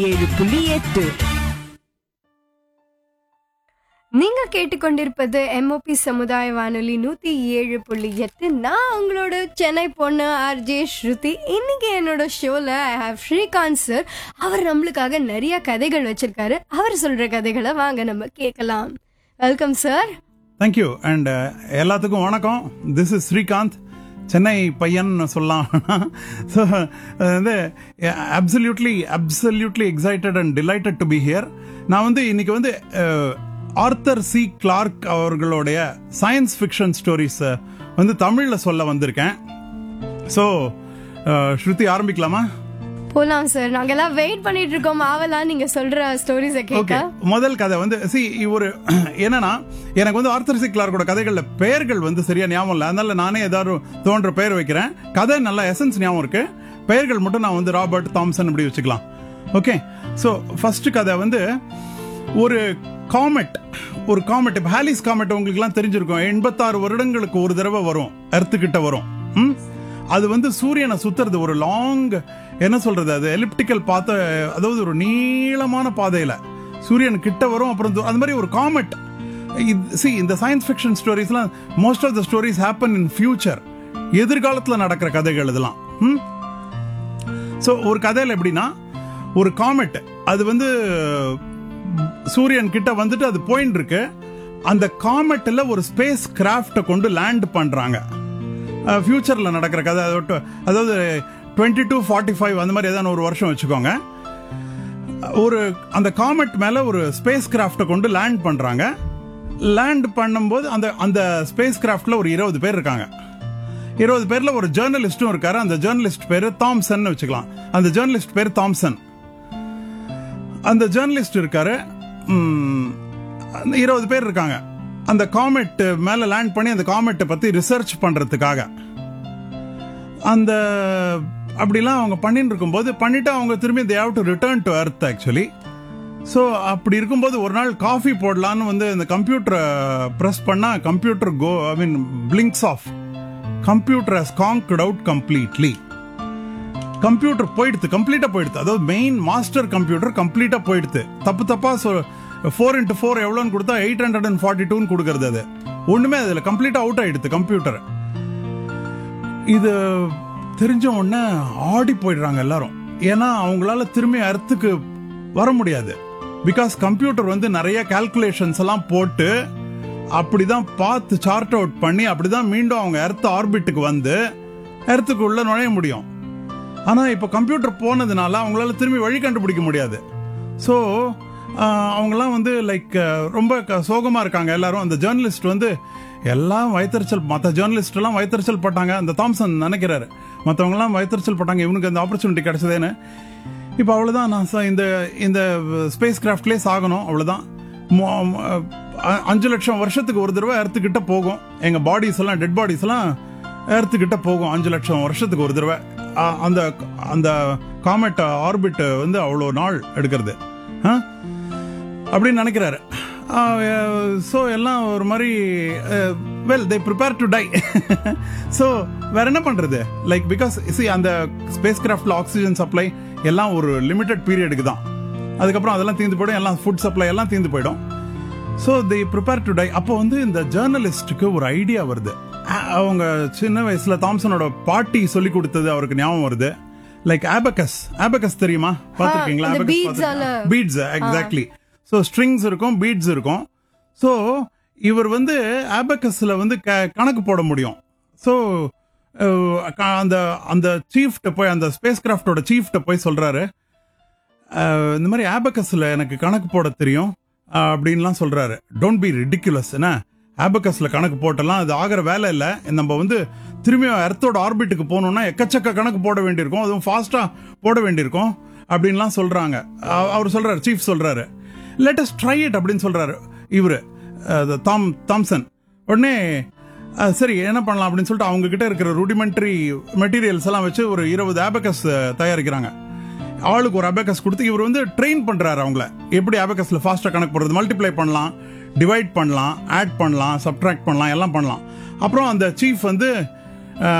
ஏழு புள்ளி எட்டு நீங்க கேட்டுக்கொண்டிருப்பது எம்ஓபி சமுதாய வானொலி நூத்தி ஏழு புள்ளி எட்டு நான் உங்களோட சென்னை பொண்ணு ஆர்ஜே ஸ்ருதி இன்னைக்கு என்னோட ஷோல ஐ ஹாவ் ஸ்ரீகாந்த் சார் அவர் நம்மளுக்காக நிறைய கதைகள் வச்சிருக்காரு அவர் சொல்ற கதைகளை வாங்க நம்ம கேட்கலாம் வெல்கம் சார் தேங்க்யூ அண்ட் எல்லாத்துக்கும் வணக்கம் திஸ் இஸ் ஸ்ரீகாந்த் சென்னை பையன் சொல்லலாம் ஸோ வந்து absolutely absolutely excited and delighted to be here நான் வந்து இன்னைக்கு வந்து ஆர்த்தர் சி கிளார்க் அவர்களுடைய சயின்ஸ் ஃபிக்ஷன் ஸ்டோரிஸ் வந்து தமிழில் சொல்ல வந்திருக்கேன் ஸோ ஸ்ருதி ஆரம்பிக்கலாமா போலாம் சார் நாங்க எல்லாம் வெயிட் பண்ணிட்டு இருக்கோம் ஆவலா நீங்க சொல்ற ஸ்டோரிஸை கேட்க ஓகே முதல் கதை வந்து சி ஒரு என்னன்னா எனக்கு வந்து ஆர்த்தர் சி கிளார்க்கோட கதைகள்ல பெயர்கள் வந்து சரியா ஞாபகம் இல்லை அதனால நானே ஏதாவது தோன்ற பெயர் வைக்கிறேன் கதை நல்ல எசன்ஸ் ஞாபகம் இருக்கு பெயர்கள் மட்டும் நான் வந்து ராபர்ட் தாம்சன் இப்படி வச்சுக்கலாம் ஓகே ஸோ ஃபர்ஸ்ட் கதை வந்து ஒரு காமெட் ஒரு காமெட் இப்போ ஹாலிஸ் காமெட் உங்களுக்குலாம் தெரிஞ்சிருக்கும் எண்பத்தாறு வருடங்களுக்கு ஒரு தடவை வரும் எர்த்து கிட்ட வரும் ம்? அது வந்து சூரியனை சுத்துறது ஒரு லாங் என்ன சொல்றது அது எலிப்டிக்கல் பாத்த அதாவது ஒரு நீளமான பாதையில சூரியன் கிட்ட வரும் அப்புறம் தூ- அது மாதிரி ஒரு காமெட் சி இந்த சயின்ஸ் ஃபிக்ஷன் ஸ்டோரிஸ்லாம் most of the stories happen in future எதிர்காலத்துல நடக்கிற கதைகள் இதெல்லாம் ம் ஸோ ஒரு கதையில் எப்படின்னா ஒரு காமெட் அது வந்து சூரியன் கிட்ட வந்துட்டு அது போயின்னு இருக்கு அந்த காமெட்ல ஒரு ஸ்பேஸ் கிராஃப்டை கொண்டு லேண்ட் பண்றாங்க ஃபியூச்சர்ல நடக்கிற கதை அதாவது அதாவது டுவெண்ட்டி டூ ஃபார்ட்டி ஃபைவ் அந்த மாதிரி ஏதாவது ஒரு வருஷம் வச்சுக்கோங்க ஒரு அந்த காமெட் மேல ஒரு ஸ்பேஸ் கிராஃப்டை கொண்டு லேண்ட் பண்றாங்க லேண்ட் பண்ணும்போது அந்த அந்த ஸ்பேஸ் கிராஃப்ட்ல ஒரு இருபது பேர் இருக்காங்க இருபது பேர்ல ஒரு ஜேர்னலிஸ்டும் இருக்காரு அந்த ஜேர்னலிஸ்ட் பேரு தாம்சன் வச்சுக்கலாம் அந்த ஜேர்னலிஸ்ட் பேர் தாம்சன் அந்த ஜேர்னலிஸ்ட் இருக்காரு ம், அந்த இருபது பேர் இருக்காங்க அந்த காமெட் மேல லேண்ட் பண்ணி அந்த காமெட்டை பத்தி ரிசர்ச் பண்றதுக்காக அந்த அப்படிலாம் அவங்க பண்ணிட்டு இருக்கும்போது பண்ணிட்டு அவங்க திரும்பி they have to return to earth actually so அப்படி இருக்கும்போது ஒரு நாள் காஃபி போடலான்னு வந்து இந்த கம்ப்யூட்டரை ப்ரெஸ் பண்ணா computer go I mean blinks off computer has conked out completely computer போயிடுது கம்ப்ளீட்டா போயிடுது அதாவது மெயின் மாஸ்டர் கம்ப்யூட்டர் கம்ப்ளீட்டா போயிடுது தப்பு தப்பா ஃபோர் இன்ட்டு ஃபோர் எவ்வளோன்னு கொடுத்தா எயிட் ஹண்ட்ரட் அண்ட் ஃபார்ட்டி டூன்னு கொடுக்கறது அது ஒண்ணுமே அதுல கம்ப்ளீட்டா அவுட் ஆயிடுது கம்ப்யூட்டர் இது தெரிஞ்ச உடனே ஆடி போயிடுறாங்க எல்லாரும் ஏன்னா அவங்களால திரும்பி அர்த்துக்கு வர முடியாது பிகாஸ் கம்ப்யூட்டர் வந்து நிறைய கால்குலேஷன்ஸ் எல்லாம் போட்டு அப்படிதான் பார்த்து சார்ட் அவுட் பண்ணி அப்படிதான் மீண்டும் அவங்க எர்த் ஆர்பிட்டுக்கு வந்து எர்த்துக்கு உள்ள நுழைய முடியும் ஆனா இப்ப கம்ப்யூட்டர் போனதுனால அவங்களால திரும்பி வழி கண்டுபிடிக்க முடியாது ஸோ அவங்கெல்லாம் வந்து லைக் ரொம்ப க- சோகமா இருக்காங்க எல்லாரும் அந்த ஜேர்னலிஸ்ட் வந்து எல்லாம் வயத்தறிச்சல் மற்ற ஜேர்னலிஸ்ட் எல்லாம் வயத்தறிச்சல் பட்டாங்க அந்த தாம்சன் நினைக்கிறாரு மற்றவங்க எல்லாம் வயத்தறிச்சல் பட்டாங்க இவனுக்கு அந்த ஆப்பர்ச்சுனிட்டி கிடைச்சதேன்னு இப்போ அவ்வளவுதான் நான் ச- இந்த இந்த ஸ்பேஸ் கிராஃப்ட்லேயே சாகணும் அவ்வளவுதான் மொ- மொ- அ- அஞ்சு லட்சம் வருஷத்துக்கு ஒரு தடவை எர்த்துக்கிட்ட போகும் எங்க பாடிஸ் எல்லாம் டெட் பாடிஸ் எல்லாம் எர்த்துக்கிட்ட போகும் அஞ்சு லட்சம் வருஷத்துக்கு ஒரு தடவை அ- அந்த அந்த காமெட் ஆர்பிட் வந்து அவ்வளோ நாள் எடுக்கிறது ஆ? அப்படின்னு நினைக்கிறாரு ஸோ எல்லாம் ஒரு மாதிரி well they prepare to die so வேற என்ன பண்றது லைக் பிகாஸ் சி அந்த ஸ்பேஸ் கிராஃப்ட்ல ஆக்சிஜன் சப்ளை எல்லாம் ஒரு லிமிடெட் பீரியடுக்கு தான் அதுக்கப்புறம் அதெல்லாம் தீர்ந்து போயிடும் எல்லாம் ஃபுட் சப்ளை எல்லாம் தீர்ந்து போயிடும் so they prepare to die அப்போ வந்து இந்த ஜேர்னலிஸ்டுக்கு ஒரு ஐடியா வருது அ- அவங்க சின்ன வயசுல தாம்சனோட பாட்டி சொல்லி கொடுத்தது அவருக்கு ஞாபகம் வருது லைக் ஆபகஸ் ஆபகஸ் தெரியுமா பாத்திருக்கீங்களா இந்த beads ஆல. பீட்ஸ் எக்ஸாக்ட்லி ஸோ ஸ்ட்ரிங்ஸ் இருக்கும் பீட்ஸ் இருக்கும் ஸோ இவர் வந்து ஆபகஸ்ல வந்து க- கணக்கு போட முடியும் ஸோ அந்த அந்த சீஃப்ட்ட போய் அந்த ஸ்பேஸ் கிராஃப்டோட சீஃப்ட்ட போய் சொல்றாரு அஹ், இந்த மாதிரி ஆபகஸ்ல எனக்கு கணக்கு போட தெரியும் அஹ், அப்படின்லாம் சொல்றாரு டோன்ட் பி ரிடிகுலஸ் என்ன ஆபகஸ்ல கணக்கு போட்டெல்லாம் அது ஆகிற வேலை இல்லை நம்ம வந்து திரும்பி எர்த்தோட ஆர்பிட்டுக்கு போகணும்னா எக்கச்சக்க கணக்கு போட வேண்டியிருக்கும் அதுவும் ஃபாஸ்டா போட வேண்டியிருக்கும் அப்படின்லாம் சொல்றாங்க அ- அவர் சொல்றாரு சீஃப் சொல்றாரு லெட் அஸ் ட்ரை இட் அப்படின்னு சொல்றாரு இவரு அஹ், தாம் தாம்சன் உடனே அஹ், சரி என்ன பண்ணலாம் அப்படின்னு சொல்லிட்டு அவங்க கிட்ட இருக்கிற ரூடிமெண்ட்ரி மெட்டீரியல்ஸ் எல்லாம் வச்சு ஒரு இருபது ஆபகஸ் தயாரிக்கிறாங்க ஆளுக்கு ஒரு அபேக்கஸ் கொடுத்து இவர் வந்து ட்ரெயின் பண்றாரு அவங்கள எப்படி அபேக்கஸ்ல ஃபாஸ்டா கணக்கு போடுறது மல்டிப்ளை பண்ணலாம் டிவைட் பண்ணலாம் ஆட் பண்ணலாம் சப்ட்ராக்ட் பண்ணலாம் எல்லாம் பண்ணலாம் அப்புறம் அந்த சீஃப் வந்து